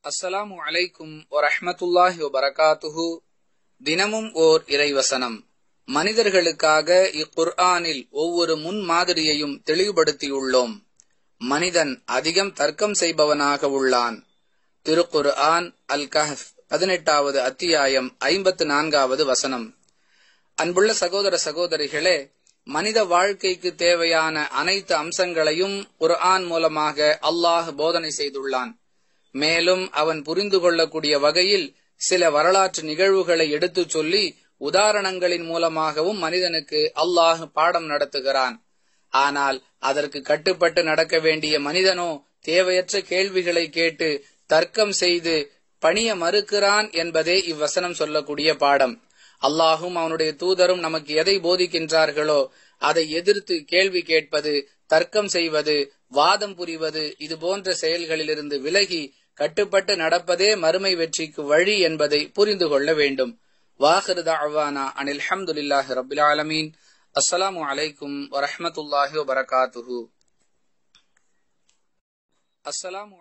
அஸ்ஸலாமு அலைக்கும் வரஹ்மத்துல்லாஹி வபரகாத்துஹு தினமும் ஓர் இறைவசனம் மனிதர்களுக்காக இக்குர்ஆனில் ஒவ்வொரு முன் மாதிரியையும் தெளிவுபடுத்தியுள்ளோம் மனிதன் அதிகம் தர்க்கம் செய்பவனாக உள்ளான் திருக்குர் ஆன் அல் கஹப் பதினெட்டாவது அத்தியாயம் ஐம்பத்து நான்காவது வசனம் அன்புள்ள சகோதர சகோதரிகளே மனித வாழ்க்கைக்கு தேவையான அனைத்து அம்சங்களையும் குர்ஆன் மூலமாக அல்லாஹ் போதனை செய்துள்ளான் மேலும் அவன் புரிந்து கொள்ளக்கூடிய வகையில் சில வரலாற்று நிகழ்வுகளை எடுத்துச் சொல்லி உதாரணங்களின் மூலமாகவும் மனிதனுக்கு அல்லாஹ் பாடம் நடத்துகிறான் ஆனால் அதற்கு கட்டுப்பட்டு நடக்க வேண்டிய மனிதனோ தேவையற்ற கேள்விகளை கேட்டு தர்க்கம் செய்து பணிய மறுக்கிறான் என்பதே இவ்வசனம் சொல்லக்கூடிய பாடம் அல்லாஹும் அவனுடைய தூதரும் நமக்கு எதை போதிக்கின்றார்களோ அதை எதிர்த்து கேள்வி கேட்பது தர்க்கம் செய்வது வாதம் புரிவது இது போன்ற செயல்களிலிருந்து விலகி கட்டுப்பட்டு நடப்பதே மறுமை வெற்றிக்கு வழி என்பதை புரிந்து கொள்ள வேண்டும் வாஹிரு தாவானா அனில் அஹமதுல்லாஹி ரபில் ஆலமீன் அஸ்ஸலாமு அலைக்கும் வரஹமத்துல்லாஹி வபரகாத்துஹு அஸ்ஸலாமு